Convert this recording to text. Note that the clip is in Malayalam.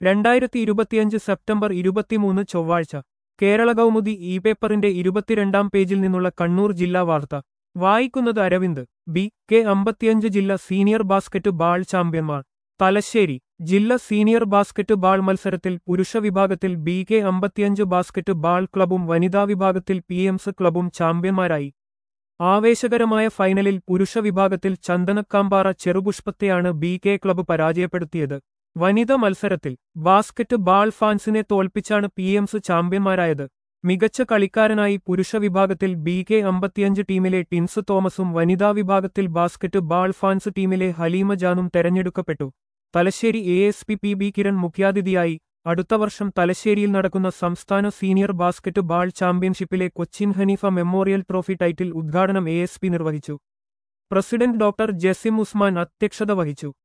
രണ്ടായിരത്തി ഇരുപത്തിയഞ്ച് സെപ്റ്റംബർ ഇരുപത്തിമൂന്ന് ചൊവ്വാഴ്ച കേരള കൗമുദി ഇ പേപ്പറിന്റെ ഇരുപത്തിരണ്ടാം പേജിൽ നിന്നുള്ള കണ്ണൂർ ജില്ലാ വാർത്ത വായിക്കുന്നത് അരവിന്ദ് ബി കെ അമ്പത്തിയഞ്ച് ജില്ല സീനിയർ ബാസ്കറ്റ് ബാൾ ചാമ്പ്യന്മാർ തലശ്ശേരി ജില്ല സീനിയർ ബാസ്കറ്റ് ബാൾ മത്സരത്തിൽ പുരുഷ വിഭാഗത്തിൽ ബി കെ അമ്പത്തിയഞ്ച് ബാസ്കറ്റ് ബാൾ ക്ലബും വനിതാ വിഭാഗത്തിൽ പി എംസ് ക്ലബും ചാമ്പ്യന്മാരായി ആവേശകരമായ ഫൈനലിൽ പുരുഷ വിഭാഗത്തിൽ ചന്ദനക്കാമ്പാറ ചെറുപുഷ്പത്തെയാണ് ബി കെ ക്ലബ്ബ് പരാജയപ്പെടുത്തിയത് വനിത മത്സരത്തിൽ ബാസ്കറ്റ് ബാൾ ഫാൻസിനെ തോൽപ്പിച്ചാണ് പി എംസ് ചാമ്പ്യന്മാരായത് മികച്ച കളിക്കാരനായി പുരുഷ വിഭാഗത്തിൽ ബി കെ അമ്പത്തിയഞ്ച് ടീമിലെ ടിൻസ് തോമസും വനിതാ വിഭാഗത്തിൽ ബാസ്കറ്റ് ബാൾ ഫാൻസ് ടീമിലെ ഹലീമ ജാനും തെരഞ്ഞെടുക്കപ്പെട്ടു Thalassery A S P P B Kiran മുഖ്യാതിഥിയായി അടുത്ത വർഷം തലശ്ശേരിയിൽ നടക്കുന്ന സംസ്ഥാന സീനിയർ ബാസ്കറ്റ് ബാൾ ചാമ്പ്യൻഷിപ്പിലെ Cochin Haneefa memorial trophy title ഉദ്ഘാടനം എ എസ് പി നിർവഹിച്ചു പ്രസിഡന്റ് ഡോക്ടർ ജസിം ഉസ്മാൻ അധ്യക്ഷത വഹിച്ചു